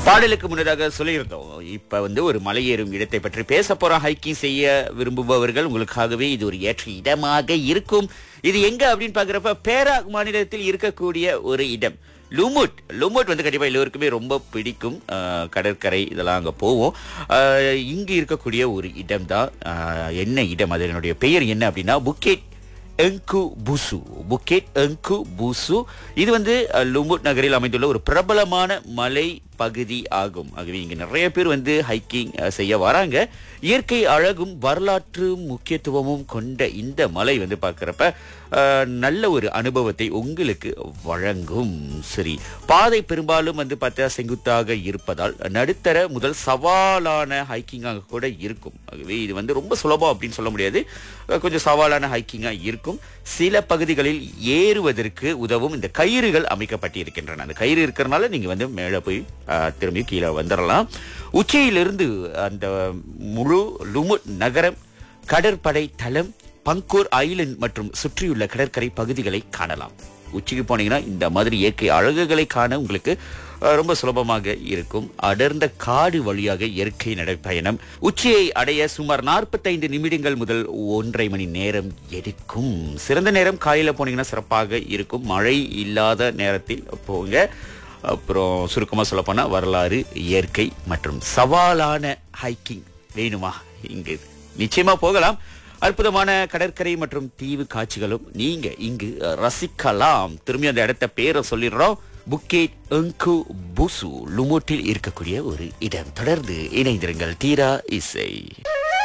பாடலுக்கு முன்னதாக சொல்லியிருந்தோம் இப்ப வந்து ஒரு மலையேறும் இடத்தை பற்றி பேச போறோம் ஹைக்கிங் செய்ய விரும்புபவர்கள் உங்களுக்காகவே இது ஒரு ஏற்ற இடமாக இருக்கும் இது எங்க அப்படின்னு பாக்குறப்ப பேராக் மாநிலத்தில் இருக்கக்கூடிய ஒரு இடம் லுமுட் லுமுட் வந்து கண்டிப்பா எல்லோருக்குமே ரொம்ப பிடிக்கும் அஹ், கடற்கரை இதெல்லாம் அங்க போவோம் அஹ், இங்கு இருக்கக்கூடிய ஒரு இடம் தான் என்ன இடம் அதனுடைய பெயர் என்ன அப்படின்னா புக்கெட் எங்கு புசு புக்கெட் எங்கு புசு இது வந்து அஹ், லும்புட் நகரில் அமைந்துள்ள ஒரு பிரபலமான மலை பகுதி ஆகும் ஆகவே இங்க நிறைய பேர் வந்து ஹைக்கிங் அஹ், செய்ய வராங்க இயற்கை அழகும் வரலாற்று முக்கியத்துவமும் கொண்ட இந்த மலை வந்து பார்க்கறப்ப அஹ், நல்ல ஒரு அனுபவத்தை உங்களுக்கு வழங்கும் சரி பாதை பெரும்பாலும் வந்து பார்த்தா செங்குத்தாக இருப்பதால் நடுத்தர முதல் சவாலான ஹைக்கிங்காக கூட இருக்கும் ஆகவே இது வந்து ரொம்ப சுலபம் அப்படின்னு சொல்ல முடியாது அஹ், கொஞ்சம் சவாலான ஹைக்கிங்கா இருக்கும் சில பகுதிகளில் ஏறுவதற்கு உதவும் இந்த கயிறுகள் அமைக்கப்பட்டிருக்கின்றன அந்த கயிறு இருக்கிறனால நீங்க வந்து மேலே போய் அஹ், திரும்பி கீழே வந்துடலாம் உச்சியிலிருந்து அந்த முழு லுமுட் நகரம் கடற்படை தளம் பங்கூர் ஐலண்ட் மற்றும் சுற்றியுள்ள கடற்கரை பகுதிகளை காணலாம் உச்சிக்கு போனீங்கன்னா இந்த மாதிரி இயற்கை அழகுகளை காண உங்களுக்கு அஹ், ரொம்ப சுலபமாக இருக்கும் அடர்ந்த காடு வழியாக இயற்கை நடைப்பயணம் உச்சியை அடைய சுமார் 45 நிமிடங்கள் முதல் ஒன்றரை மணி நேரம் எடுக்கும் சிறந்த நேரம் காலையில போனீங்கன்னா சிறப்பாக இருக்கும் மழை இல்லாத நேரத்தில் போங்க அப்புறம் சுருக்கமா சொல்ல போனா வரலாறு இயற்கை மற்றும் சவாலான ஹைக்கிங் வேணுமா இங்கு நிச்சயமா போகலாம் அற்புதமான கடற்கரை மற்றும் தீவு காட்சிகளும் நீங்க இங்கு ரசிக்கலாம் திரும்பி அந்த இடத்த பேரை சொல்லிடுறோம் புக்கேட் எங்கு புசு லுமோட்டில் இருக்கக்கூடிய ஒரு இடம் தொடர்ந்து இணைந்திருங்கள் தீரா இசை